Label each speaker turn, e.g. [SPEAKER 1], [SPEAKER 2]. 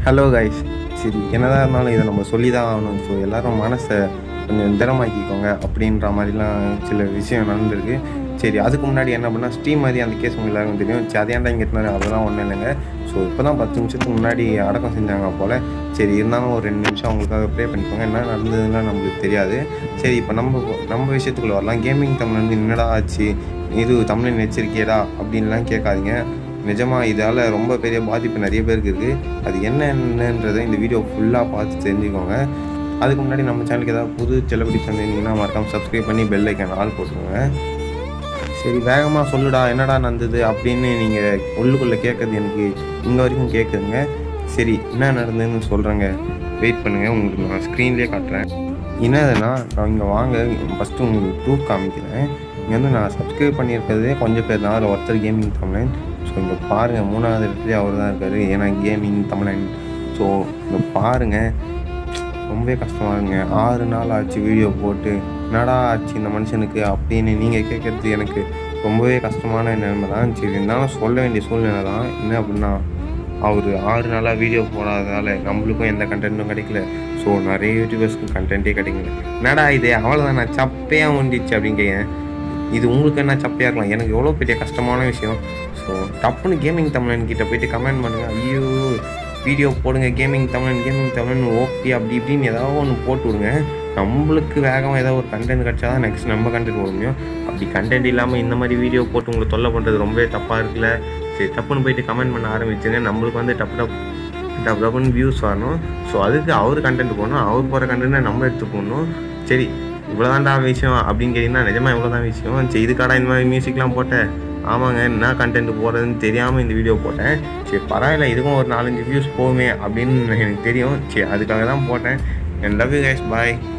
[SPEAKER 1] hello guys சரி என்னதான் இருந்தாலும் இதை நம்ம சொல்லி தான் ஆகணும் ஸோ எல்லாரும் மனசை கொஞ்சம் திடமாக்கிக்கோங்க அப்படின்ற மாதிரிலாம் சில விஷயம் நடந்திருக்கு சரி அதுக்கு முன்னாடி என்ன பண்ணால் ஸ்டீம் மாதிரி அந்த கேஸ் உங்களுக்கு எல்லாருக்கும் தெரியும் சரி அதே இங்கே இருந்தாரு அதெல்லாம் ஒன்றும் இல்லைங்க ஸோ இப்போ தான் பத்து நிமிஷத்துக்கு முன்னாடி அடக்கம் செஞ்சாங்க போல் சரி இருந்தாலும் ஒரு ரெண்டு நிமிஷம் அவங்களுக்காக ப்ரே பண்ணிக்கோங்க என்ன நடந்ததுன்னா நம்மளுக்கு தெரியாது சரி இப்போ நம்ம நம்ம விஷயத்துக்குள்ள வரலாம் கேமிங் தமிழ் வந்து என்னடா ஆச்சு இது தமிழின் எச்சரிக்கையடா அப்படின்லாம் கேட்காதீங்க நிஜமாக இதால் ரொம்ப பெரிய பாதிப்பு நிறைய பேருக்கு இருக்குது அது என்னன்றதை இந்த வீடியோ ஃபுல்லாக பார்த்து தெரிஞ்சுக்கோங்க அதுக்கு முன்னாடி நம்ம சேனலுக்கு ஏதாவது புது செலிபிரிட்டி வந்திருந்தீங்கன்னா மறக்காம சப்ஸ்கிரைப் பண்ணி பெல் ஐக்கான் ஆள் போட்டுக்கோங்க சரி வேகமாக சொல்லுடா என்னடா நடந்தது அப்படின்னு நீங்கள் உள்ளுக்குள்ளே கேட்குறது எனக்கு இங்கே வரைக்கும் கேட்குதுங்க சரி என்ன நடந்ததுன்னு சொல்கிறேங்க வெயிட் பண்ணுங்கள் உங்களுக்கு நான் ஸ்க்ரீன்லேயே காட்டுறேன் என்னதுன்னா நான் இங்கே வாங்க ஃபஸ்ட்டு உங்களுக்கு ப்ரூஃப் காமிக்கிறேன் இங்கே வந்து நான் சப்ஸ்கிரைப் பண்ணியிருக்கிறதே கொஞ்சம் பேர் தான் அதில் ஒருத்தர் கேமிங் தமிழன் ஸோ இங்கே பாருங்கள் மூணாவது இடத்துலேயே அவர் தான் இருக்கார் ஏன்னா கேமிங் தமிழன் ஸோ இங்கே பாருங்கள் ரொம்பவே கஷ்டமாக இருங்க ஆறு நாள் ஆச்சு வீடியோ போட்டு என்னடா ஆச்சு இந்த மனுஷனுக்கு அப்படின்னு நீங்கள் கேட்குறது எனக்கு ரொம்பவே கஷ்டமான நிலைமை தான் சரி இருந்தாலும் சொல்ல வேண்டிய சூழ்நிலை தான் என்ன அப்படின்னா அவர் ஆறு நாளாக வீடியோ போடாததால் நம்மளுக்கும் எந்த கண்டென்ட்டும் கிடைக்கல ஸோ நிறைய யூடியூபர்ஸ்க்கு கண்டென்ட்டே கிடைக்கல என்னடா இது அவ்வளோதான் நான் சப்பையாக ஒண்டிச்சு அப்படின்னு கேட்குறேன் இது உங்களுக்கு என்ன சப்பையாக இருக்கலாம் எனக்கு எவ்வளோ பெரிய கஷ்டமான விஷயம் ஸோ டப்புன்னு கேமிங் தமிழன் கிட்ட போயிட்டு கமெண்ட் பண்ணுங்கள் ஐயோ வீடியோ போடுங்க கேமிங் தமிழன் கேமிங் தமிழன் ஓகே அப்படி இப்படின்னு ஏதாவது ஒன்று போட்டு விடுங்க நம்மளுக்கு வேகமாக ஏதாவது ஒரு கண்டென்ட் கிடச்சா தான் நெக்ஸ்ட் நம்ம கண்டென்ட் போட முடியும் அப்படி கண்டென்ட் இல்லாமல் இந்த மாதிரி வீடியோ போட்டு உங்களை தொல்லை பண்ணுறது ரொம்பவே தப்பாக இருக்குல்ல சரி டப்புன்னு போயிட்டு கமெண்ட் பண்ண ஆரம்பிச்சுங்க நம்மளுக்கு வந்து டப்பு டப் டப்பு டப்புன்னு வியூஸ் வரணும் ஸோ அதுக்கு அவர் கண்டென்ட் போடணும் அவர் போகிற கண்டென்ட்டை நம்ம எடுத்து போடணும் சரி இவ்வளோதான்டா விஷயம் அப்படின்னு கேட்டிங்கன்னா நிஜமாக இவ்வளோதான் விஷயம் சரி இதுக்காடா இந்த மாதிரி மியூசிக்லாம் போட்டேன் ஆமாங்க என்ன கண்டென்ட் போடுறதுன்னு தெரியாமல் இந்த வீடியோ போட்டேன் சரி பரவாயில்ல இதுக்கும் ஒரு நாலஞ்சு வியூஸ் போகுமே அப்படின்னு எனக்கு தெரியும் சரி அதுக்காக தான் போட்டேன் என் லவ் யூ கைஸ் பாய்